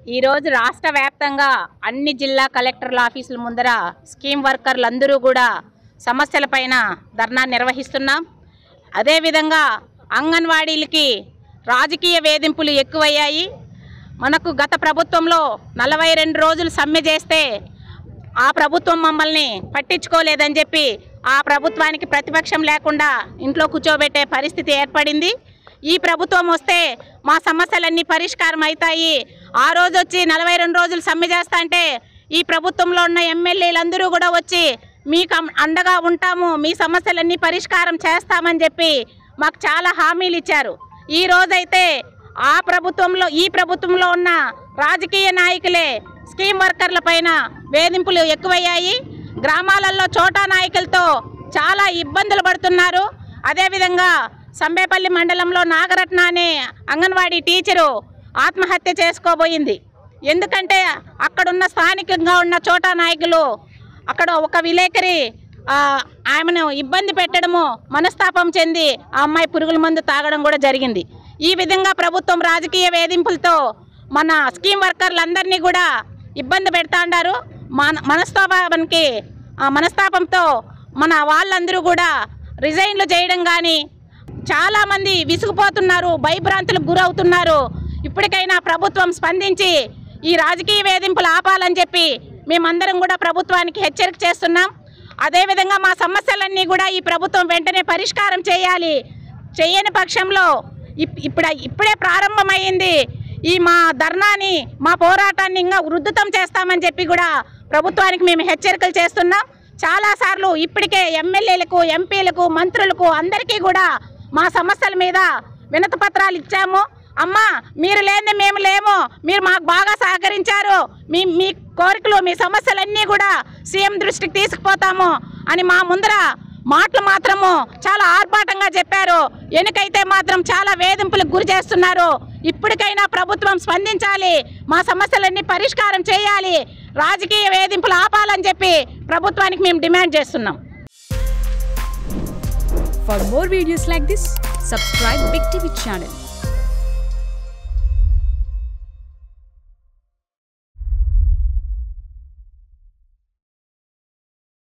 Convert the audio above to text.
ఈరోజు రాష్ట్ర వ్యాప్తంగా అన్ని జిల్లా కలెక్టర్ల ఆఫీసుల ముందర స్కీమ్ వర్కర్లందరూ కూడా సమస్యలపైన ధర్నా నిర్వహిస్తున్నాం అదేవిధంగా అంగన్వాడీలకి రాజకీయ వేధింపులు ఎక్కువయ్యాయి మనకు గత ప్రభుత్వంలో నలభై రెండు రోజులు సమ్మె చేస్తే ఆ ప్రభుత్వం మమ్మల్ని పట్టించుకోలేదని చెప్పి ఆ ప్రభుత్వానికి ప్రతిపక్షం లేకుండా ఇంట్లో కూర్చోబెట్టే పరిస్థితి ఏర్పడింది ఈ ప్రభుత్వం వస్తే మా సమస్యలన్నీ పరిష్కారం అవుతాయి ఆ రోజు వచ్చి నలభై రెండు రోజులు సమ్మె చేస్తా అంటే ఈ ప్రభుత్వంలో ఉన్న ఎమ్మెల్యేలందరూ కూడా వచ్చి మీకు అం- అండగా ఉంటాము మీ సమస్యలన్నీ పరిష్కారం చేస్తామని చెప్పి మాకు చాలా హామీలు ఇచ్చారు ఈ రోజైతే ఆ ప్రభుత్వంలో ఈ ప్రభుత్వంలో ఉన్న రాజకీయ నాయకులే స్కీమ్ వర్కర్ల పైన వేధింపులు ఎక్కువయ్యాయి గ్రామాలలో చోటా నాయకులతో చాలా ఇబ్బందులు పడుతున్నారు అదేవిధంగా సంబేపల్లి మండలంలో నాగరత్న అనే అంగన్వాడీ టీచరు ఆత్మహత్య చేసుకోబోయింది ఎందుకంటే అక్కడున్న స్థానికంగా ఉన్న చోటా నాయకులు అక్కడ ఒక విలేకరి ఆ, ఆమెను ఇబ్బంది పెట్టడము మనస్తాపం చెంది ఆ అమ్మాయి పురుగుల మందు తాగడం కూడా జరిగింది ఈ విధంగా ప్రభుత్వం రాజకీయ వేధింపులతో మన స్కీమ్ వర్కర్లందరినీ కూడా ఇబ్బంది పెడతా ఉన్నారు మన మనస్తాపానికి ఆ మనస్తాపంతో మన వాళ్ళందరూ కూడా రిజైన్లు చేయడం కానీ చాలామంది విసుగుపోతున్నారు భయభ్రాంతులకు గురవుతున్నారు ఇప్పటికైనా ప్రభుత్వం స్పందించి ఈ రాజకీయ వేధింపులు ఆపాలని చెప్పి మేమందరం కూడా ప్రభుత్వానికి హెచ్చరిక చేస్తున్నాం అదేవిధంగా మా సమస్యలన్నీ కూడా ఈ ప్రభుత్వం వెంటనే పరిష్కారం చేయాలి చేయని పక్షంలో ఇప్- ఇప్పుడు ఇప్పుడే ప్రారంభమైంది ఈ మా ధర్నాని మా పోరాటాన్ని ఇంకా ఉధృతం చేస్తామని చెప్పి కూడా ప్రభుత్వానికి మేము హెచ్చరికలు చేస్తున్నాం చాలాసార్లు ఇప్పటికే ఎమ్మెల్యేలకు ఎంపీలకు మంత్రులకు అందరికీ కూడా మా సమస్యల మీద వినతి పత్రాలు ఇచ్చాము అమ్మా మీరు లేని మేము లేము మీరు మాకు బాగా సహకరించారు మీ మీ కోరికలు మీ సమస్యలన్నీ కూడా సీఎం దృష్టికి తీసుకుపోతాము అని మా ముందర మాటలు మాత్రము చాలా ఆర్భాటంగా చెప్పారు ఎనుకైతే మాత్రం చాలా వేధింపులకు గురి చేస్తున్నారు ఇప్పటికైనా ప్రభుత్వం స్పందించాలి మా సమస్యలన్నీ పరిష్కారం చేయాలి రాజకీయ వేధింపులు ఆపాలని చెప్పి ప్రభుత్వానికి మేము డిమాండ్ చేస్తున్నాం For more videos like this, subscribe Big TV channel